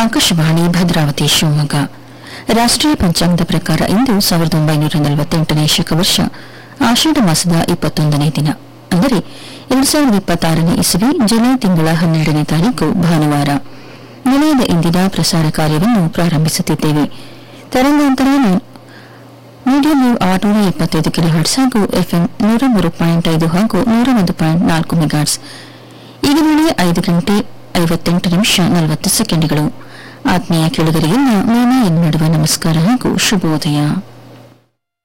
ಆಕಾಶವಾಣಿ ಭದ್ರಾವತಿ ಶಿವಮೊಗ್ಗ ರಾಷ್ಟ್ರೀಯ ಪಂಚಾಂಗದ ಪ್ರಕಾರ ಇಂದು ಸಾವಿರದ ಒಂಬೈನೂರ ನಲವತ್ತೆಂಟನೇ ಶಕವರ್ಷ ಆಷಾಢ ಮಾಸದ ಇಪ್ಪತ್ತೊಂದನೇ ದಿನ ಅಂದರೆ ಎರಡು ಸಾವಿರದ ಇಪ್ಪತ್ತಾರನೇ ಇಸವಿ ಜುಲೈ ತಿಂಗಳ ಹನ್ನೆರಡನೇ ತಾರೀಕು ಭಾನುವಾರ ನಿಲಯದ ಇಂದಿನ ಪ್ರಸಾರ ಕಾರ್ಯವನ್ನು ಪ್ರಾರಂಭಿಸುತ್ತಿದ್ದೇವೆ ತರಂಗಾಂತರ ಮೀಡಿಯಂ ವೇವ್ ಆರುನೂರ ಎಪ್ಪತ್ತೈದು ಕಿಲೋ ಹರ್ಟ್ಸ್ ಹಾಗೂ ಎಫ್ಎಂ ನೂರ ಮೂರು ಪಾಯಿಂಟ್ ಐದು ಹಾಗೂ ನೂರ ಒಂದು ಪಾಯಿಂಟ್ ನಾಲ್ಕು ಮೆಗಾಟ್ಸ್ ಈಗ ವೇಳೆ ಐದು ಗಂಟೆ ಐವತ್ತೆಂಟು ನಿಮಿಷ ನಲವತ್ತು ಸೆಕೆಂಡ್ಗಳು ಆತ್ಮೀಯ ಕೇಳುಗರಿಗೆಲ್ಲ ಮೀನಾ ಎನ್ನುವ ನಮಸ್ಕಾರ ಹಾಗೂ ಶುಭೋದಯ